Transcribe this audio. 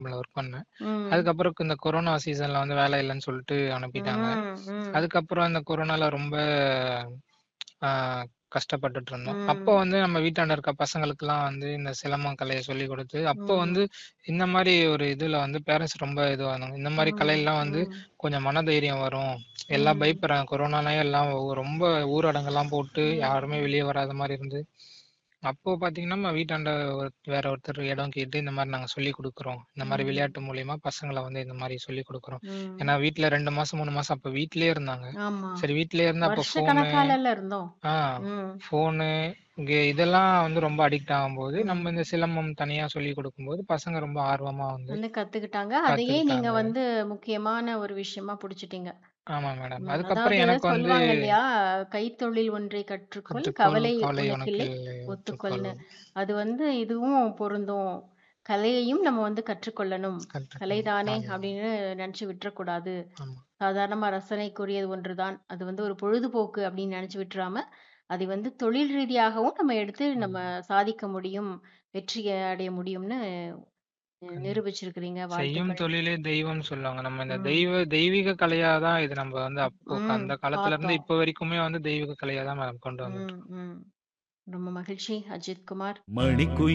Work பண்ணேன். ம். அதுக்கப்புறம் இந்த கொரோனா சீசன்ல வந்து வேலை இல்லன்னு சொல்லிட்டு அனுப்பிட்டாங்க. ம், ம். அதுக்கப்புறம் இந்த கொரோனால ரொம்ப ஆ கஷ்டப்பட்டுட்டு இருந்தோம். அப்போ ம். வந்து நம்ம வீட்டாண்ட இருக்க பசங்களுக்கெல்லாம் வந்து இந்த சிலம்பம் கலைய சொல்லிக் குடுத்து, அப்போ ம். வந்து இந்த மாரி ஒரு இதுல வந்து பேரண்ட்ஸ் ரொம்ப இதுவானாங்க. இந்த மாரி ம், கலையெல்லாம் வந்து ம். கொஞ்சம் மனதைரியம் வரும். எல்லாம் ம். பயப்படுறாங்க. கொரோனாலயே எல்லாம் ரொம்ப ஊரடங்கெல்லாம் போட்டு யாருமே ம். வெளிய வராத மாரி இருந்து, அப்போ பார்த்தீங்கன்னா, நம்ம வீட்டாண்ட ஒரு வேற ஒருத்தர் இடம் கேட்டு இந்த மாரி நாங்க சொல்லிக் குடுக்குறோம். இந்த மாரி ம். விளையாட்டு மூலியமா பசங்கள வந்து இந்த மாரி சொல்லிக் குடுக்குறோம். ம். ஏன்னா வீட்ல 2 மாசம், 3 மாசம் அப்ப வீட்லயே இருந்தாங்க. ஆமா. சரி வீட்லயே இருந்தா அப்ப வருஷ ஃபோனு கணக்காலல்ல இருந்தோம். ஆ ம். ஃபோனு, கே இதெல்லாம் வந்து ரொம்ப அடிக்ட் ஆகும்போது, நம்ம ம். இந்த சிலம்பம் தனியா சொல்லிக் குடுக்கும்போது, பசங்க ரொம்ப ஆர்வமா வந்து வந்து கத்துக்கிட்டாங்க. அதையே நீங்க கத்துக்கிட்டாங்க. வந்து முக்கியமான ஒரு விஷயமா புடிச்சுட்டீங்க. ஆமா மேடம். ம். அதுக்கப்புறம் அதாவது எனக்கு வந்து சொல்லுவாங்க இல்லையா? கைத்தொழில் ஒன்றை கற்றுக்கொள், கற்றுக்கொள் கவலை கவலை உனக்கில்லை உனக்கில்லை ஒத்துக்கொள். ஒத்துக்கொள்னு. அது வந்து இதுவும் பொருந்தும். கலையையும் நம்ம வந்து கற்றுக்கொள்ளணும். கற்றுக்கொள். கலைதானே ஆமா. அப்படின்னு நெனச்சு விட்டுறக்கூடாது. ஆமா. சாதாரணமா ரசனைக்குரியது ஒன்றுதான். அது வந்து ஒரு பொழுதுபோக்கு அப்படின்னு நெனச்சு விட்டுறாம, அதை வந்து தொழில் ரீதியாகவும் நம்ம எடுத்து நம்ம ம். சாதிக்க முடியும். வெற்றி அடைய முடியும்னு கண் நிரூபிச்சிருக்கிறீங்க. செய்யும் வாழ்த்துக்கள். தொழிலே தெய்வம்னு சொல்லுவாங்க. நம்ம இந்த ம். தெய்வ தெய்வீக கலையா தான் இது நம்ம வந்து அப்போ ம். அந்த காலத்துல இருந்து பார்த்தோம். இப்ப வரைக்குமே வந்து தெய்வீக கலையா தான் மேடம் கொண்டு வந்துட்டு ம், இருக்கோம். ம். ரொம்ப மகிழ்ச்சி அஜித் குமார். மணிக்குயில்